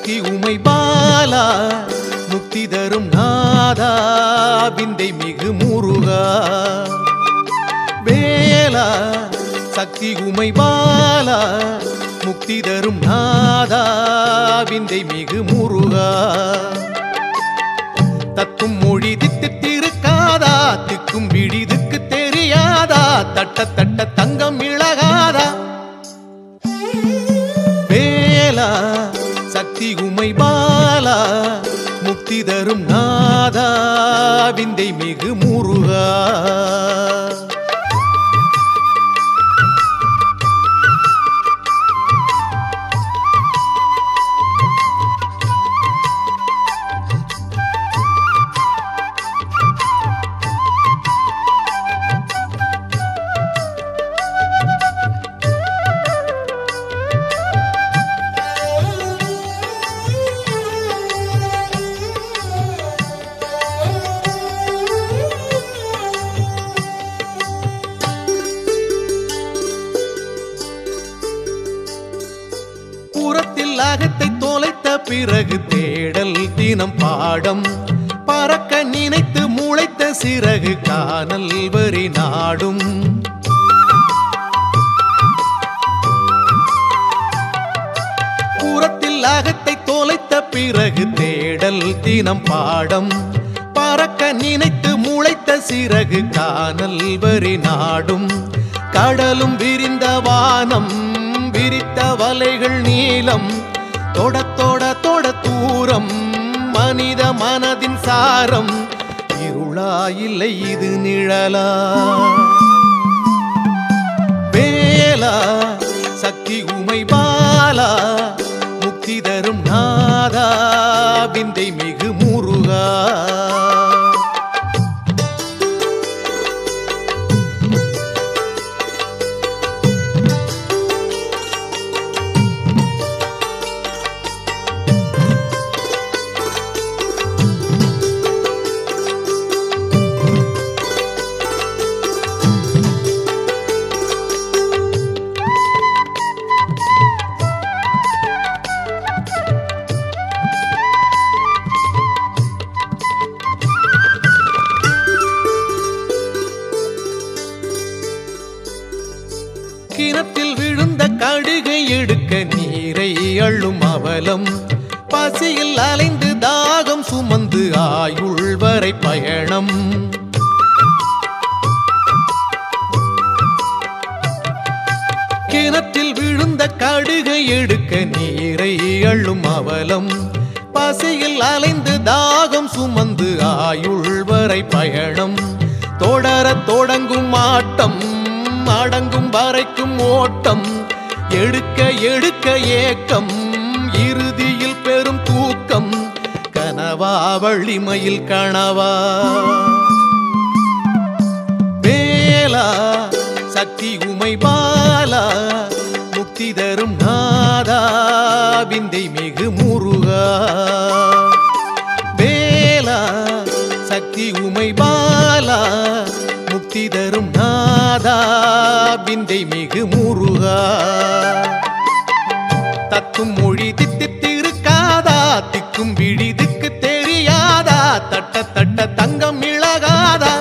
சக்தி உமை பாலா முக்தி தரும் நாதா விந்தை மிகு முருகா வேலா சக்தி உமை பாலா முக்தி தரும் நாதா விந்தை மிகு முருகா தத்தும் மொழி தித்திருக்காதா திக்கும் விழிதுக்கு தெரியாதா தட்ட தட்ட தங்கம் இழகாதா வேலா சக்தி உமை பாலா முக்தி தரும் நாதா விந்தை மிகு முருகா புறத்தில் அகத்தை தொலைத்த பிறகு தேடல் தினம் பாடம் பறக்க நினைத்து முளைத்த சிறகு காணல் வரி நாடும் புறத்தில் அகத்தை தொலைத்த பிறகு தேடல் தினம் பாடம் பறக்க நினைத்து முளைத்த சிறகு காணல் வரி நாடும் கடலும் விரிந்த வானம் விரித்த வலைகள் நீளம் தொட தொட தொட தூரம் மனித மனதின் சாரம் இருளா இல்லை இது நிழலா வேலா சக்தி உமை பாலா முக்தி தரும் நாதா விந்தை மிகு முருகா கிணத்தில் விழுந்த கடுகை எடுக்க நீரை அள்ளும் அவலம் பசியில் அலைந்து தாகம் சுமந்து ஆயுள் வரை பயணம் கிணற்றில் விழுந்த கடுகை எடுக்க நீரை அள்ளும் அவலம் பசியில் அலைந்து தாகம் சுமந்து ஆயுள் வரை பயணம் தொடர தொடங்கும் ஆட்டம் அடங்கும் வரைக்கும் ஓட்டம் எடுக்க எடுக்க ஏக்கம் இறுதியில் பெரும் தூக்கம் கனவா வள்ளிமையில் கனவா வேலா சக்தி உமை பாலா முக்தி தரும் நாதா விந்தை மிகு முருகா வேலா சக்தி உமை பாலா முக்தி தரும் நாதா விந்தை மிகு முருகா தத்தும் மொழி தித்தித்திருக்காதா திக்கும் விழிதுக்கு தெரியாதா தட்ட தட்ட தங்கம் இழகாதா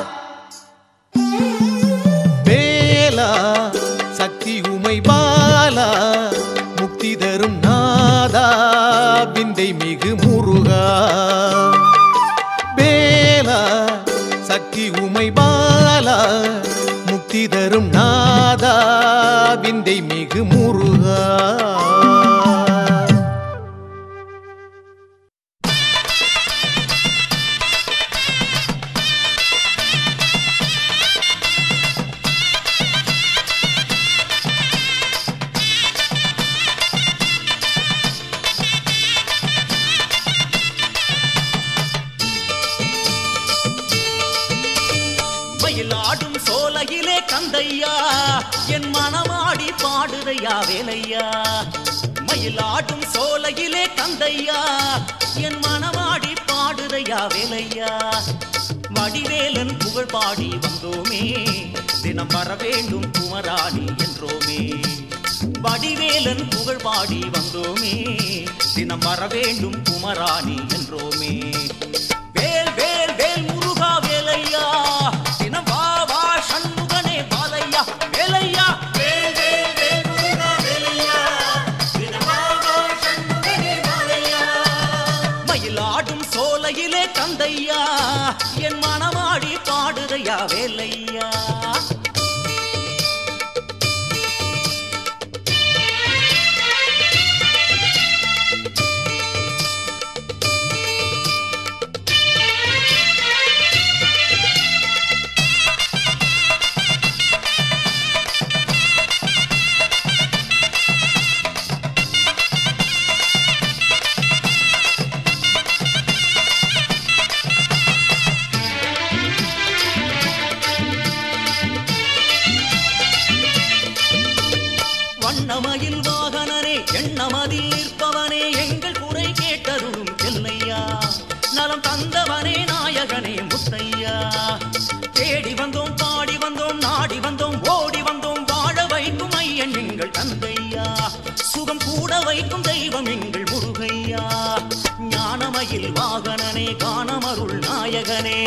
வேலா சக்தி உமை பாலா முக்தி தரும் நாதா விந்தை மிகு முருகா வேலா சக்தி உமை பாலா முக்தி தரும் நாதா விந்தை மிகு முருகா மயிலாடும் சோலையிலே கந்தையா என் மனமாடி பாடுதையா வேலையா மயிலாடும் சோலையிலே கந்தையா என் மனமாடி பாடுதையா வேலையா வடிவேலன் புகழ் பாடி வந்தோமே தினம் வர வேண்டும் குமராணி என்றோமே வடிவேலன் புகழ் பாடி வந்தோமே தினம் வர வேண்டும் குமராணி என்றோமே வேல் வேல் வேல் முருகா வேலையா தினம் வா வா சண்முகனே பாலையா வேலையா வேல் வேல் வேல் முருகா வேலையா தினம் வா வா சண்முகனே பாலையா மயிலாடும் சோலையிலே கந்தையா என் மனமாடி பாடுதையா வேலையா வண்ணமயில் வாகனனே எண்ணமதில் நிற்பவனே எங்கள் குறை கேட்டருளும் செல்லையா நலம் தந்தவனே நாயகனே முத்தையா தேடி வந்தோம் பாடி வந்தோம் நாடி வந்தோம் ஓடி வந்தோம் வாழ வைக்கும் ஐயன் எங்கள் தந்தையா சுகம் கூட வைக்கும் தெய்வம் எங்கள் முருகையா ஞானமயில் வாகனனே கானமருள் நாயகனே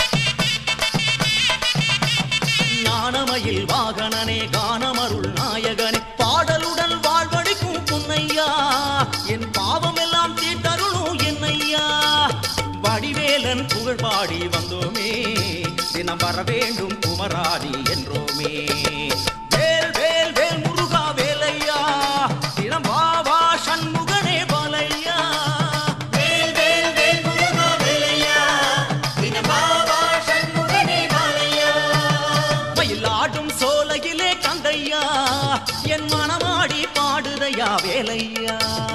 ஞானமயில் வாகனனே கானமருள் நாயகனே பாடலுடன் வாழ்வழிக்கும் புன்னையா என் பாவம் எல்லாம் தீட்டருளும் என்னையா வடிவேலன் புகழ் பாடி வந்தோமே தினம் வர வேண்டும் குமராணி என்றோமே வேல் வேல் வேல் முருகா வேலையா தினம் வா வா சண்முகனே பாலையா வேல் வேல் வேல் முருகா வேலையா தினம் வா வா சண்முகனே பாலையா மயிலாடும் சோலையிலே கந்தையா என் மனமாடி பாடுதையா வேலையா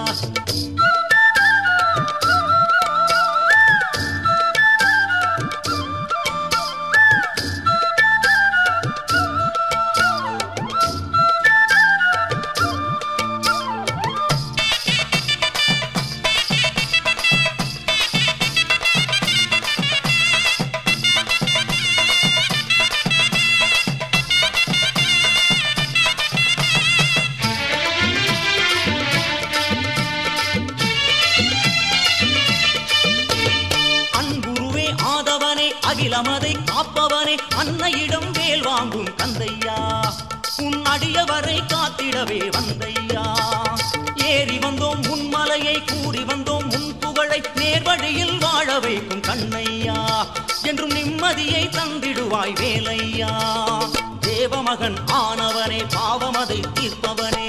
அன்புருவே ஆதவனே அகிலமதை காப்பவனே அன்னையிடம் வேல் வாங்கும் கந்தையா உன் அடியவரை காத்திடவே வந்தையா ஏறி வந்தோம் முன்மலையை கூறி வந்தோம் முன் புகழை நேர்வழியில் வாழ வைக்கும் கண்ணையா என்றும் நிம்மதியை தந்திடுவாய் வேலையா தேவமகன் ஆனவனே பாவமதை தீர்ப்பவனே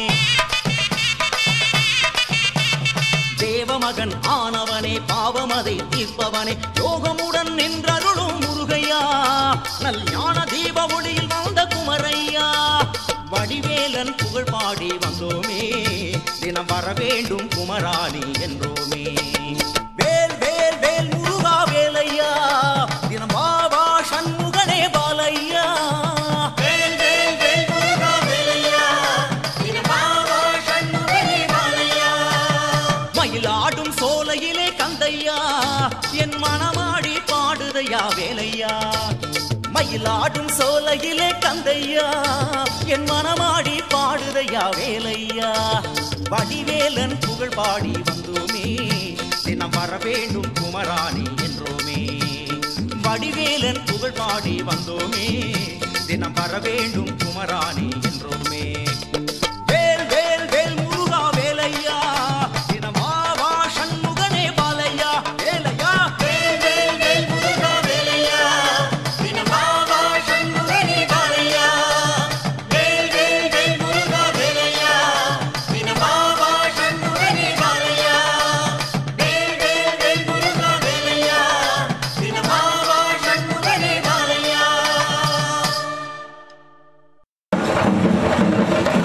தேவமகன் ஆனவனே பாவமதை தீர்ப்பவனே யோகமுடன் நின்றருளும் முருகையா நல் ஞான தீப ஒளியில் வந்த குமரையா வடிவேலன் புகழ் பாடி வந்தோமே தினம் வர வேண்டும் குமராணி என்றோமே வேல் வேல் வேல் முருகா வேலையா தினம் வா வா சண்முகனே பாலையா வேல் வேல் வேல் முருகா வேலையா தினம் வா வா சண்முகனே பாலையா மயிலாடும் சோலையிலே கந்தையா என் மனமாடி பாடுதையா வேலையா மயிலாடும் சோலையிலே கந்தையா என் மனமாடி பாடுதையா வேலையா வடிவேலன் புகழ் பாடி வந்தோமே தினம் வர வேண்டும் குமராணி என்றோமே வடிவேலன் புகழ் பாடி வந்தோமே தினம் வர வேண்டும் குமராணி என்றோமே வேல் வேல் வேல் முருகா வேலையா தினம் வா வா சண்முகனே பாலையா வேலையா வேல் வேல் வேல் முருகா வேலையா தினம் வா வா சண்முகனே பாலையா வேல் வேல் வேல் முருகா வேலையா தினம் வா வா சண்முகனே பாலையா வேல் வேல் வேல் முருகா வேலையா தினம் வா வா சண்முகனே பாலையா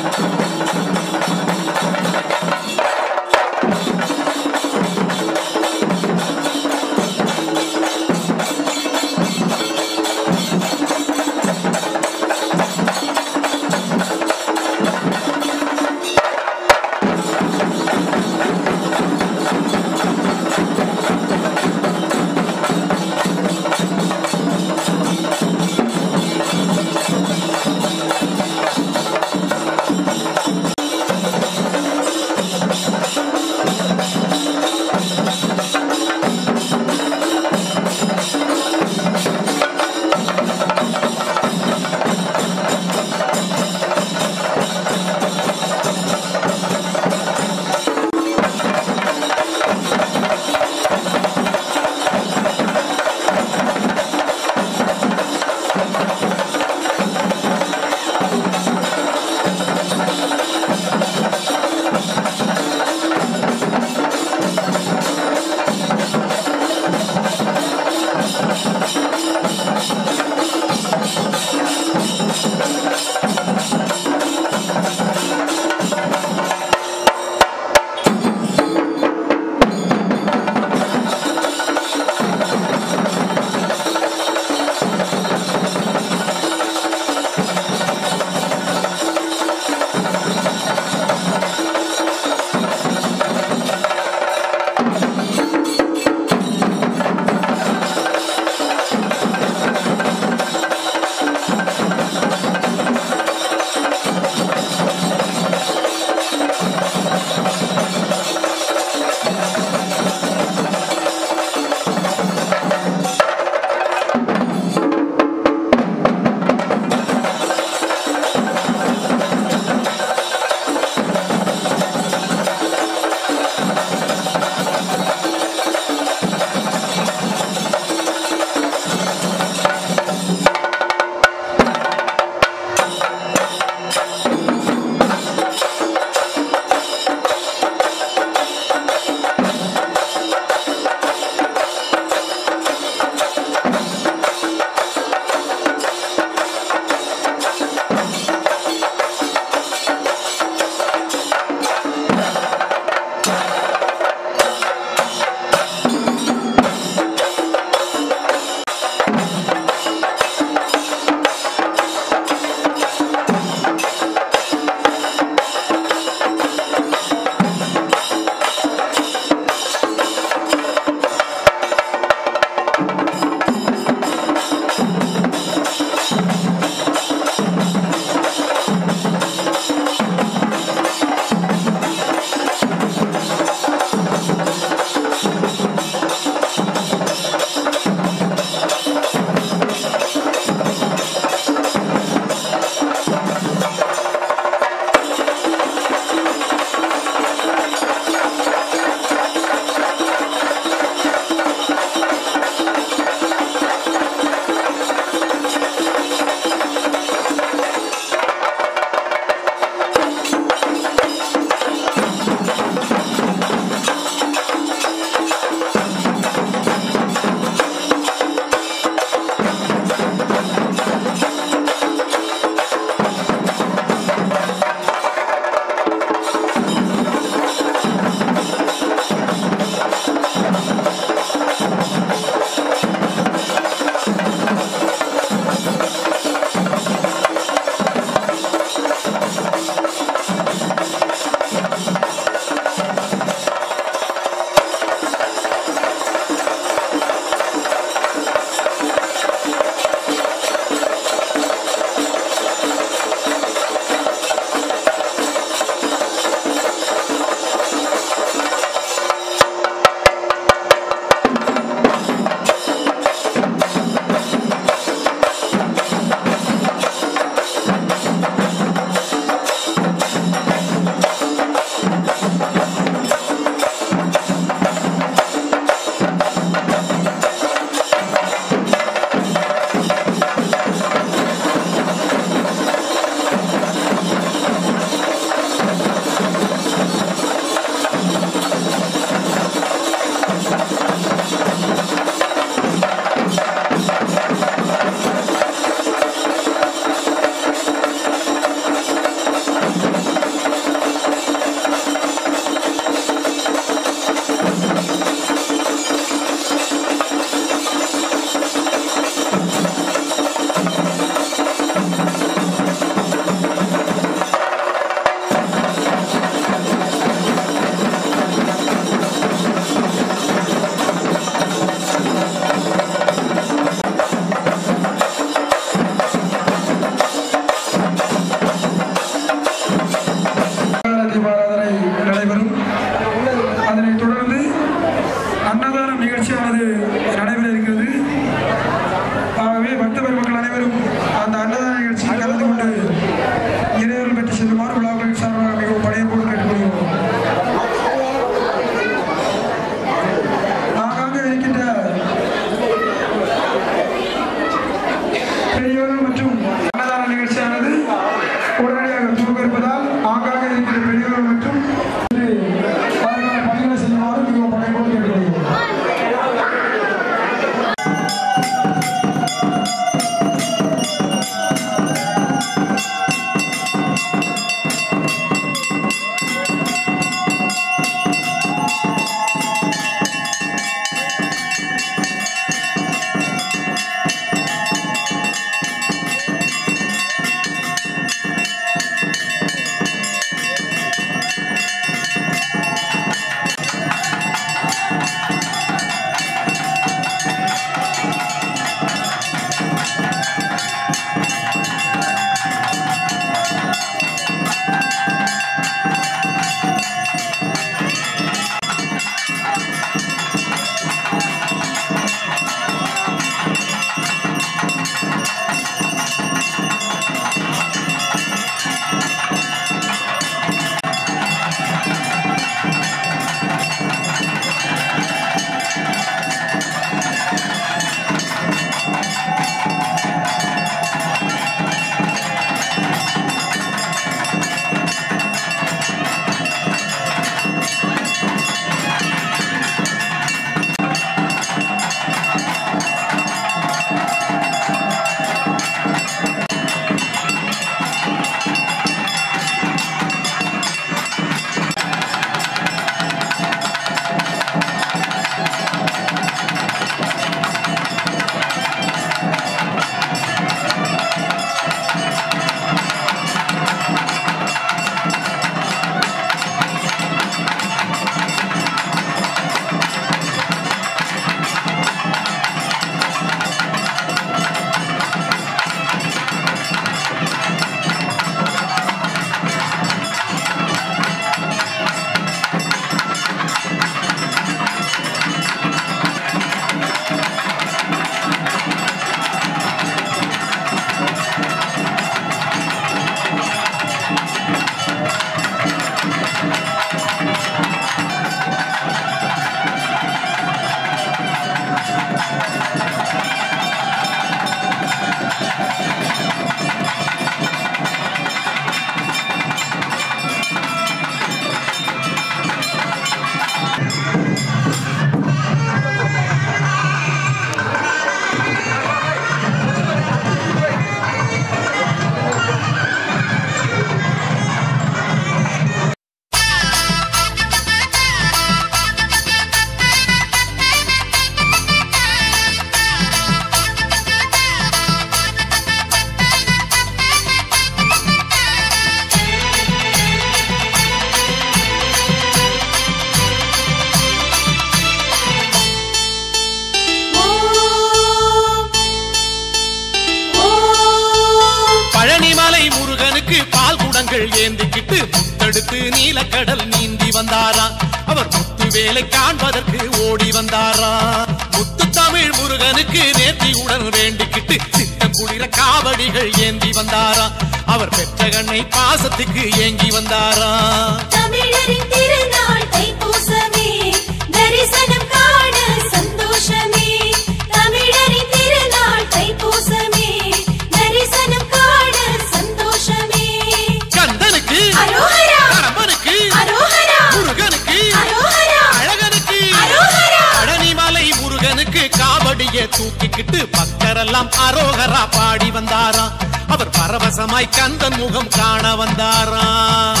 கரங்கள் ஏந்திக்கிட்டு முத்தெடுத்து நீலக்கடல் நீந்தி வந்தாராம் அவர் முத்து வேலை காண்பதற்கு ஓடி வந்தாராம் முத்து தமிழ் முருகனுக்கு நேர்த்தியுடன் வேண்டிக்கிட்டு சித்தம் குளிர காவடிகள் ஏந்தி வந்தாராம் அவர் பெற்ற கண்ணை பாசத்துக்கு ஏங்கி வந்தாராம் தமிழரின் திருநாள் தைப்பூசமே தரிசனம் காண சந்தோஷமே தமிழரின் திருநாள் தைப்பூசமே தரிசனம் காண சந்தோஷமே கந்தனுக்கு அரோகரா கரம்பனுக்கு அரோகரா முருகனுக்கு அரோகரா அழகனுக்கு அரோகரா பழனிமலை முருகனுக்கு காவடிய தூக்கிக்கிட்டு பக்தரெல்லாம் அரோகரா பாடி வந்தாராம் அவர் பரவசமாய் கந்தன் முகம் காண வந்தாராம்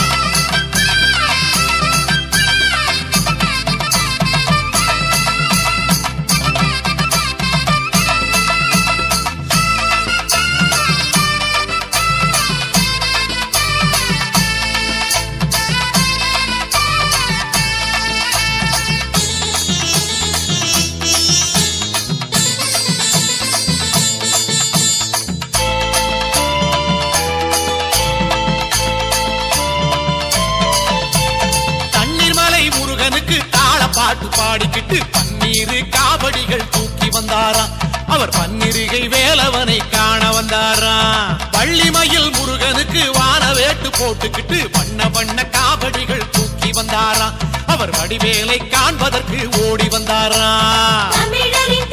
தண்ணீர் மலை முருகனுக்கு தாள பாட்டு பாடிக்கிட்டு பன்னீர் காவடிகள் தூக்கி வந்தாராம் அவர் பன்னிருகை வேலவனை காண வந்தாராம் வள்ளிமயில் முருகனுக்கு வான வேட்டு போட்டுக்கிட்டு வண்ண வண்ண காவடிகள் தூக்கி வந்தாராம் அவர் வடிவேலை காண்பதற்கு ஓடி வந்தாராம் தமிழரின்